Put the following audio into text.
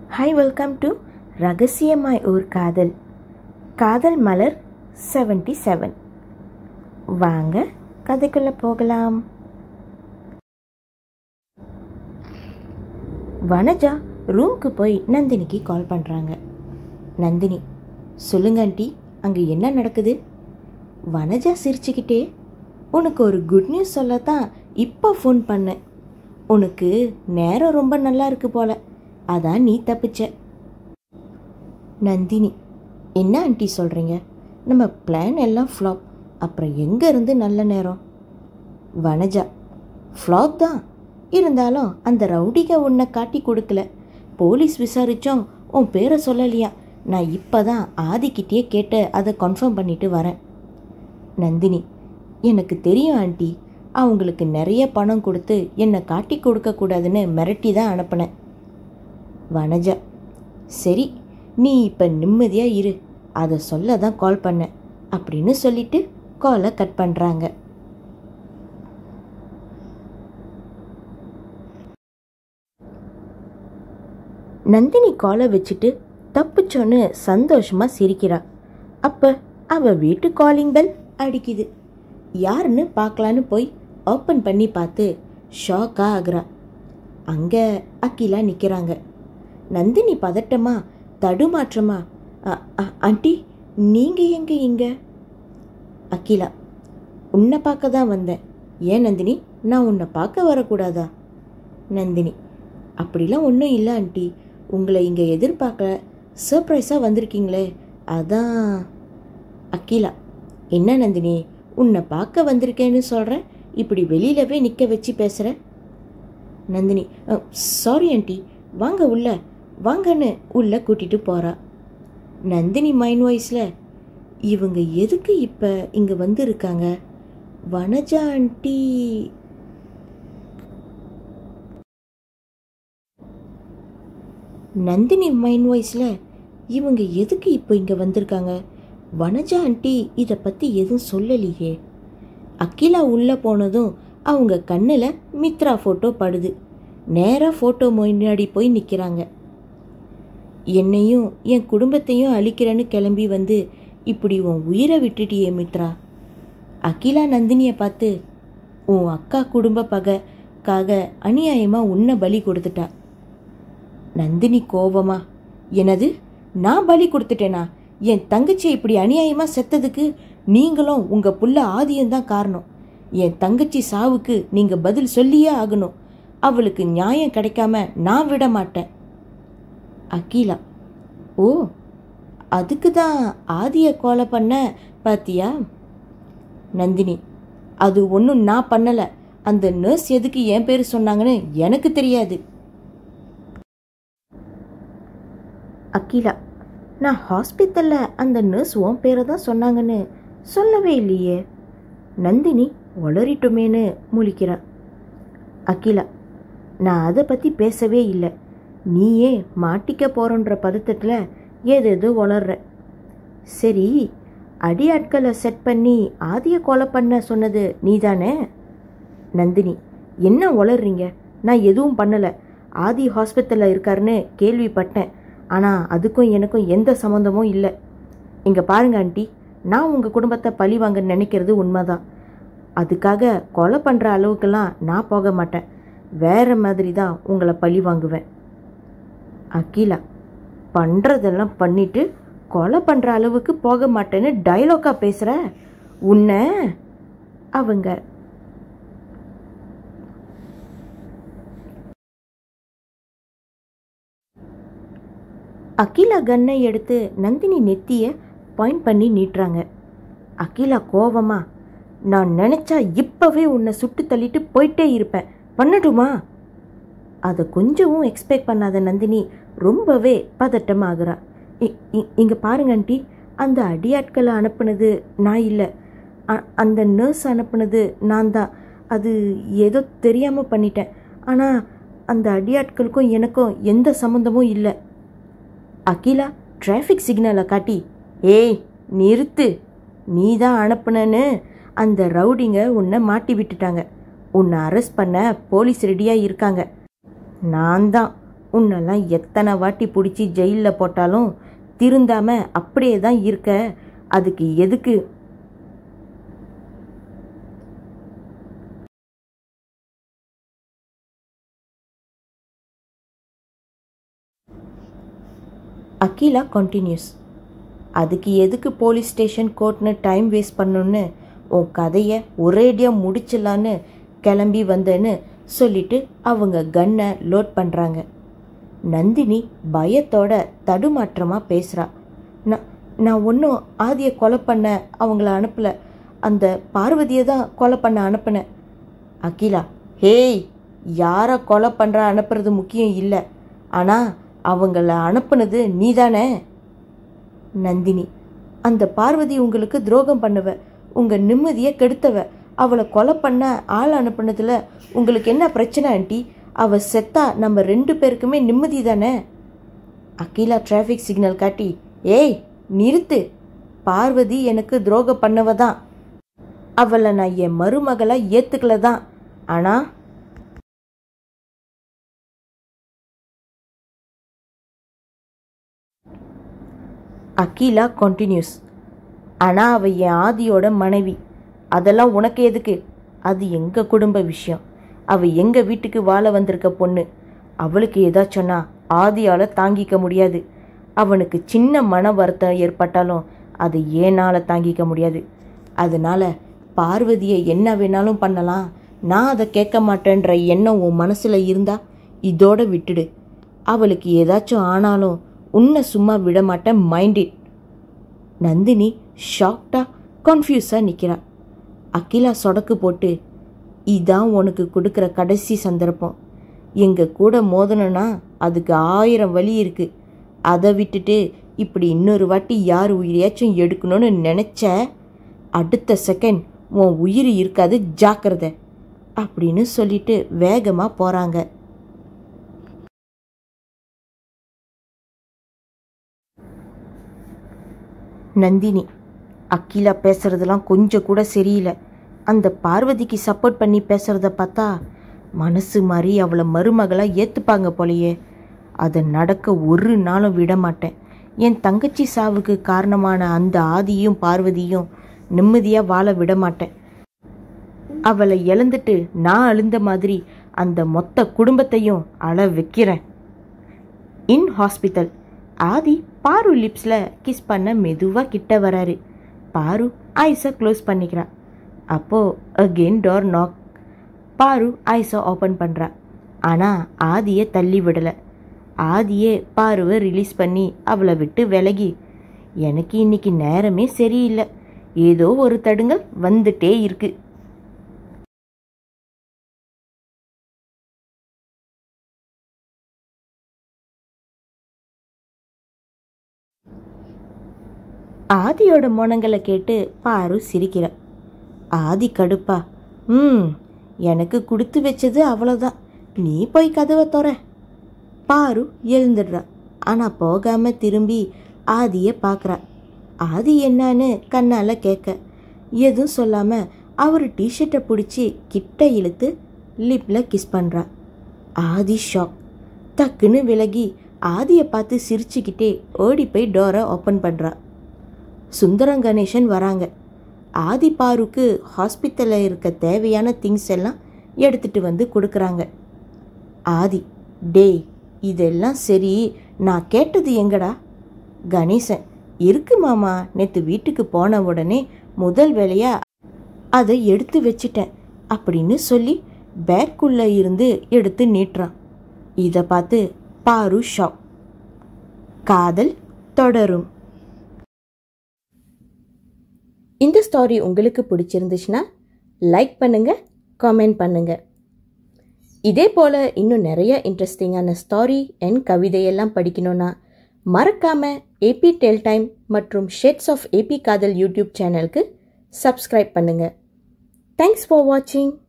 hi welcome to ரகசியமாய் ஓர் காதல் காதல் மலர் செவன்டி செவன் வாங்க கதைக்குள்ள போகலாம் வனஜா ரூம்க்கு போய் நந்தினிக்கு கால் பண்ணுறாங்க நந்தினி சொல்லுங்க ஆண்டி அங்கே என்ன நடக்குது வனஜா சிரிச்சுக்கிட்டே உனக்கு ஒரு குட் நியூஸ் சொல்லத்தான் இப்போ ஃபோன் பண்ணேன் உனக்கு நேரம் ரொம்ப நல்லா இருக்கு போல அதான் நீ தப்பிச்ச நந்தினி என்ன ஆண்டி சொல்கிறீங்க நம்ம பிளான் எல்லாம் ஃப்ளாப் அப்புறம் எங்கே இருந்து நல்ல நேரம் வனஜா ஃப்ளாப் தான் இருந்தாலும் அந்த ரவுடிக உன்னை காட்டி கொடுக்கல போலீஸ் விசாரித்தோம் உன் பேரை சொல்லலையா நான் இப்போ தான் ஆதிக்கிட்டே கேட்டு அதை கன்ஃபார்ம் பண்ணிட்டு வரேன் நந்தினி எனக்கு தெரியும் ஆண்டி அவங்களுக்கு நிறைய பணம் கொடுத்து என்னை காட்டி கொடுக்கக்கூடாதுன்னு மிரட்டி தான் அனுப்பினேன் வனஜா சரி நீ இப்போ நிம்மதியாக இரு அதை சொல்ல தான் கால் பண்ணேன் அப்படின்னு சொல்லிட்டு காலை கட் பண்ணுறாங்க நந்தினி காலை வச்சுட்டு தப்பிச்சோன்னு சந்தோஷமாக சிரிக்கிறா அப்போ அவ வீட்டு காலிங் பெல் அடிக்குது யாருன்னு பார்க்கலான்னு போய் ஓப்பன் பண்ணி பார்த்து ஷாக்காக ஆகுறா அங்கே அக்கிலா நிற்கிறாங்க நந்தினி பதட்டமா தடுமாற்றமா "அ- அ- ஆண்டி நீங்கள் எங்கே இங்கே அகிலா உன்னை பார்க்க தான் வந்தேன் ஏன் நந்தினி நான் உன்னை பார்க்க வரக்கூடாதா நந்தினி அப்படிலாம் ஒன்றும் இல்லை ஆண்டி உங்களை இங்கே எதிர்பார்க்கல சர்ப்ரைஸாக வந்திருக்கீங்களே அதான் அகிலா என்ன நந்தினி உன்னை பார்க்க வந்திருக்கேன்னு சொல்கிறேன் இப்படி வெளியிலவே நிற்க வச்சு பேசுகிற நந்தினி சாரி ஆண்டி வாங்க உள்ள வாங்கன்னு உள்ள கூட்டிட்டு போறா நந்தினி மைண்ட் வாய்ஸில் இவங்க எதுக்கு இப்போ இங்கே வந்திருக்காங்க வனஜா ஆண்டி நந்தினி மைண்ட் வாய்ஸில் இவங்க எதுக்கு இப்போ இங்கே வந்திருக்காங்க வனஜா ஆண்டி இதை பற்றி எதுவும் சொல்லலையே அகிலா உள்ளே போனதும் அவங்க கண்ணில் மித்ரா ஃபோட்டோ படுது நேராக ஃபோட்டோ முன்னாடி போய் நிற்கிறாங்க என்னையும் என் குடும்பத்தையும் அழிக்கிறேன்னு கிளம்பி வந்து இப்படி உன் உயிரை விட்டுட்டியே மித்ரா அகிலா நந்தினியை பார்த்து உன் அக்கா குடும்ப பகைக்காக அநியாயமாக உன்னை பலி கொடுத்துட்டா நந்தினி கோபமா எனது நான் பலி கொடுத்துட்டேனா என் தங்கச்சி இப்படி அநியாயமாக செத்ததுக்கு நீங்களும் உங்கள் புள்ள ஆதியும் தான் காரணம் என் தங்கச்சி சாவுக்கு நீங்கள் பதில் சொல்லியே ஆகணும் அவளுக்கு நியாயம் கிடைக்காம நான் விட மாட்டேன் அகிலா ஓ அதுக்கு தான் ஆதியை கொலை பண்ண பாத்தியா நந்தினி அது ஒன்றும் நான் பண்ணலை அந்த நர்ஸ் எதுக்கு என் பேர் சொன்னாங்கன்னு எனக்கு தெரியாது அகிலா நான் ஹாஸ்பிட்டலில் அந்த நர்ஸ் உன் பேரை தான் சொன்னாங்கன்னு சொல்லவே இல்லையே நந்தினி உளறிட்டுமேன்னு முழிக்கிறா அகிலா நான் அதை பற்றி பேசவே இல்லை நீயே மாட்டிக்க போகிறன்ற பதட்டத்தில் ஏதேதோ வளர்ற சரி அடியாட்களை செட் பண்ணி ஆதியை கொலை பண்ண சொன்னது நீதானே நந்தினி என்ன உளர்றீங்க நான் எதுவும் பண்ணலை ஆதி ஹாஸ்பிட்டலில் இருக்காருன்னு கேள்விப்பட்டேன் ஆனால் அதுக்கும் எனக்கும் எந்த சம்மந்தமும் இல்லை இங்கே பாருங்க ஆண்டி நான் உங்கள் குடும்பத்தை பழி வாங்க நினைக்கிறது உண்மைதான் அதுக்காக கொலை பண்ணுற அளவுக்கெல்லாம் நான் போக மாட்டேன் வேற மாதிரி தான் உங்களை பழி வாங்குவேன் அகிலா பண்ணுறதெல்லாம் பண்ணிட்டு கொலை பண்ணுற அளவுக்கு போக மாட்டேன்னு டைலாக்கா பேசுகிற உன்னை அவங்க அகிலா கன்னை எடுத்து நந்தினி நெத்தியை பாயிண்ட் பண்ணி நீட்டுறாங்க அகிலா கோவமா நான் நினச்சா இப்போவே உன்னை சுட்டு தள்ளிட்டு போயிட்டே இருப்பேன் பண்ணட்டுமா அதை கொஞ்சமும் எக்ஸ்பெக்ட் பண்ணாத நந்தினி ரொம்பவே பதட்டமாகறா இ- இ- இங்க பாருங்க ஆண்டி அந்த அடியாட்களை அனுப்புனது நான் இல்லை அ- அந்த நர்ஸ் அனுப்புனது நான் தான் அது ஏதோ தெரியாமல் பண்ணிட்டேன் ஆனால் அந்த அடியாட்களுக்கும் எனக்கும் எந்த சம்மந்தமும் இல்லை அகிலா டிராஃபிக் சிக்னலை காட்டி ஏய் நிறுத்து நீ தான் அனுப்புனன்னு அந்த ரவுடிங்க உன்னை மாட்டி விட்டுட்டாங்க உன்னை அரெஸ்ட் பண்ண போலீஸ் ரெடியாக இருக்காங்க நான் தான் உன்னெல்லாம் எத்தனை வாட்டி பிடிச்சி ஜெயிலில் போட்டாலும் திருந்தாம அப்படியே தான் இருக்க அதுக்கு எதுக்கு அகிலா கண்டினியூஸ் அதுக்கு எதுக்கு போலீஸ் ஸ்டேஷன் கோர்ட்னு டைம் வேஸ்ட் பண்ணணுன்னு உன் கதையை ஒரேடியாக முடிச்சிடலான்னு கிளம்பி வந்தேன்னு சொல்லிட்டு அவங்க கன்னை லோட் பண்ணுறாங்க நந்தினி பயத்தோட தடுமாற்றமாக பேசுகிறா நான் நான் ஒன்றும் ஆதியை கொலை பண்ண அவங்கள அனுப்பல அந்த பார்வதியை தான் கொலை பண்ண அனுப்புனேன் அகிலா ஹேய் யாரை கொலை பண்ணுற அனுப்புறது முக்கியம் இல்லை ஆனால் அவங்கள அனுப்புனது நீதானே நந்தினி அந்த பார்வதி உங்களுக்கு துரோகம் பண்ணவ உங்கள் நிம்மதியை கெடுத்தவ அவளை கொலை பண்ண ஆள் அனுப்புனதுல உங்களுக்கு என்ன பிரச்சனை ஆண்டி அவ செத்தா நம்ம ரெண்டு பேருக்குமே நிம்மதி தானே அகிலா டிராஃபிக் சிக்னல் காட்டி ஏய் நிறுத்து பார்வதி எனக்கு துரோகம் பண்ணவ தான் அவளை நான் என் மருமகளை ஏத்துக்கல தான் ஆனால் அகிலா கண்டினியூஸ் ஆனால் அவ என் ஆதியோட மனைவி அதெல்லாம் உனக்கு எதுக்கு அது எங்கள் குடும்ப விஷயம் அவ எங்கள் வீட்டுக்கு வாழ வந்திருக்க பொண்ணு அவளுக்கு ஏதாச்சும்னா ஆதியால் தாங்கிக்க முடியாது அவனுக்கு சின்ன மன வருத்தம் ஏற்பட்டாலும் அதை ஏனால் தாங்கிக்க முடியாது அதனால பார்வதியை என்ன வேணாலும் பண்ணலாம் நான் அதை கேட்க மாட்டேன்ற எண்ணம் உன் மனசில் இருந்தா இதோட விட்டுடு அவளுக்கு ஏதாச்சும் ஆனாலும் உன்னை சும்மா விட மாட்டேன் மைண்ட் இட் நந்தினி ஷாக்டா கன்ஃபியூஸாக நிற்கிறா அகிலா சொடக்கு போட்டு இதான் உனக்கு கொடுக்குற கடைசி சந்தர்ப்பம் எங்கள் கூட மோதணும்னா அதுக்கு ஆயிரம் வழி இருக்குது அதை விட்டுட்டு இப்படி இன்னொரு வாட்டி யார் உயிரையாச்சும் எடுக்கணும்னு நினச்ச அடுத்த செகண்ட் உன் உயிர் இருக்காது ஜாக்கிரதை அப்படின்னு சொல்லிட்டு வேகமாக போகிறாங்க நந்தினி அகிலா பேசுறதெல்லாம் கொஞ்சம் கூட சரியில்லை அந்த பார்வதிக்கு சப்போர்ட் பண்ணி பேசுறத பார்த்தா மனசு மாதிரி அவளை மருமகளாக ஏற்றுப்பாங்க போலையே அதை நடக்க ஒரு நாளும் விட மாட்டேன் என் தங்கச்சி சாவுக்கு காரணமான அந்த ஆதியும் பார்வதியும் நிம்மதியாக வாழ விட மாட்டேன் அவளை இழந்துட்டு நான் அழுந்த மாதிரி அந்த மொத்த குடும்பத்தையும் அழ வைக்கிறேன் இன் ஹாஸ்பிட்டல் ஆதி பாரு லிப்ஸில் கிஸ் பண்ண மெதுவாக கிட்ட வராரு பாரு ஐஸை க்ளோஸ் பண்ணிக்கிறா அப்போது அகெயின் டோர் நாக் பாரு ஐஸை ஓப்பன் பண்ணுறா ஆனால் ஆதியை தள்ளி விடலை ஆதியே பாருவை ரிலீஸ் பண்ணி அவளை விட்டு விலகி எனக்கு இன்னைக்கு நேரமே சரியில்லை ஏதோ ஒரு தடுங்கல் வந்துட்டே இருக்கு ஆதியோட மோனங்களை கேட்டு பாரு சிரிக்கிறா ஆதி கடுப்பா ம் எனக்கு கொடுத்து வச்சது அவ்வளோதான் நீ போய் கதவை தொற பாரு எழுந்துடுறா ஆனால் போகாமல் திரும்பி ஆதியை பார்க்குறா ஆதி என்னன்னு கண்ணால் கேட்க எதுவும் சொல்லாமல் அவர் டிஷர்ட்டை பிடிச்சி கிட்ட இழுத்து லிப்பில் கிஸ் பண்ணுறா ஆதி ஷாக் டக்குன்னு விலகி ஆதியை பார்த்து சிரிச்சுக்கிட்டே ஓடி போய் டோரை ஓப்பன் பண்ணுறா சுந்தரம் கணேசன் வராங்க ஆதி பாருக்கு ஹாஸ்பிட்டலில் இருக்க தேவையான திங்ஸ் எல்லாம் எடுத்துட்டு வந்து கொடுக்குறாங்க ஆதி டேய் இதெல்லாம் சரி நான் கேட்டது எங்கடா கணேசன் இருக்கு மாமா நேற்று வீட்டுக்கு போன உடனே முதல் வேலையா அதை எடுத்து வச்சிட்டேன் அப்படின்னு சொல்லி பேக்குள்ளே இருந்து எடுத்து நீட்டுறான் இதை பார்த்து பாரு ஷாக் காதல் தொடரும் இந்த ஸ்டாரி உங்களுக்கு பிடிச்சிருந்துச்சுன்னா லைக் பண்ணுங்க காமெண்ட் பண்ணுங்க இதே போல் இன்னும் நிறைய இன்ட்ரெஸ்டிங்கான ஸ்டாரி அண்ட் கவிதையெல்லாம் படிக்கணும்னா மறக்காம ஏபி டெல் டைம் மற்றும் shades of AB Kadhal YouTube சேனலுக்கு சப்ஸ்கிரைப் பண்ணுங்க தேங்க்ஸ் ஃபார் வாட்சிங்